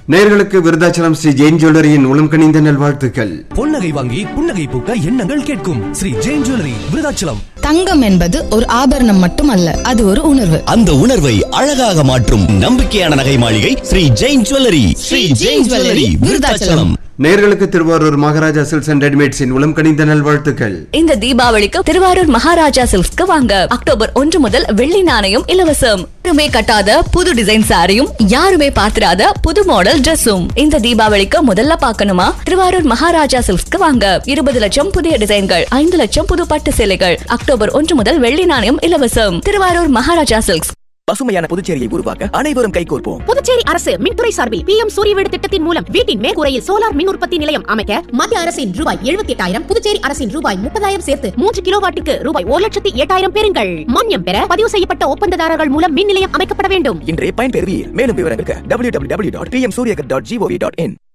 நேர்களுக்கு விருதாச்சலம் ஸ்ரீ ஜெயின் ஜுவல்லரியின் உளம் கனிந்த நல்வாழ்த்துக்கள் பொன்னகை வாங்கி புன்னகை பூக்க எண்ணங்கள் கேட்கும் ஸ்ரீ ஜெயின் ஜுவல்லரி விருதாச்சலம் தங்கம் என்பது ஒரு ஆபரணம் மட்டுமல்ல அது ஒரு உணர்வு அந்த உணர்வை அழகாக மாற்றும் நம்பிக்கையான நகை மாளிகை ஸ்ரீ ஜெயின் ஜுவல்லரி ஸ்ரீ ஜெயின் ஜுவல்லரி விருதாச்சலம் நேர்களுக்கு திருவாரூர் மகாராஜா சில்க்ஸ் அண்ட் ரெடிமேட்ஸின் உளம் கனிந்த நல்வாழ்த்துக்கள் இந்த தீபாவளிக்கு திருவாரூர் மகாராஜா சில்க்ஸ்க்கு வாங்க அக்டோபர் ஒன்று முதல் வெள்ளி நாணயம் இலவசம் யாருமே கட்டாத புது டிசைன் சாரியும் யாருமே பார்த்திராத புது மாடல் Dressம் இந்த தீபாவளிக்கு முதல்ல பார்க்கணுமா திருவாரூர் மகாராஜா சில்க்ஸ்க்கு வாங்க இருபது லட்சம் புதிய டிசைன்கள் ஐந்து லட்சம் புது பட்டு சேலைகள் அக்டோபர் ஒன்று முதல் வெள்ளி நாணயம் இலவசம் திருவாரூர் மகாராஜா சில்க்ஸ் பசுமையான புதுச்சேரியை உருவாக்க அனைவரும் கைகோர்ப்போம் புதுச்சேரி அரசு மின்துறை சார்பில் பி எம் சூரிய வீடு திட்டத்தின் மூலம் வீட்டின் மேற்கூரையில் சோலார் மின் உற்பத்தி நிலையம் அமைக்க மத்திய அரசின் ரூபாய் எழுபத்தி எட்டாயிரம் புதுச்சேரி அரசின் ரூபாய் முப்பதாயிரம் சேர்த்து மூன்று கிலோவாட்டுக்கு ரூபாய் ஒரு லட்சத்தி எட்டாயிரம் பெறுங்கள் மானியம் பெற பதிவு செய்யப்பட்ட ஒப்பந்ததாரர்கள் மூலம் மின் நிலையம் அமைக்கப்பட வேண்டும் இன்றே பயன்பெறுவீர் மேலும் விவரங்களுக்கு www.pmsuryagar.gov.in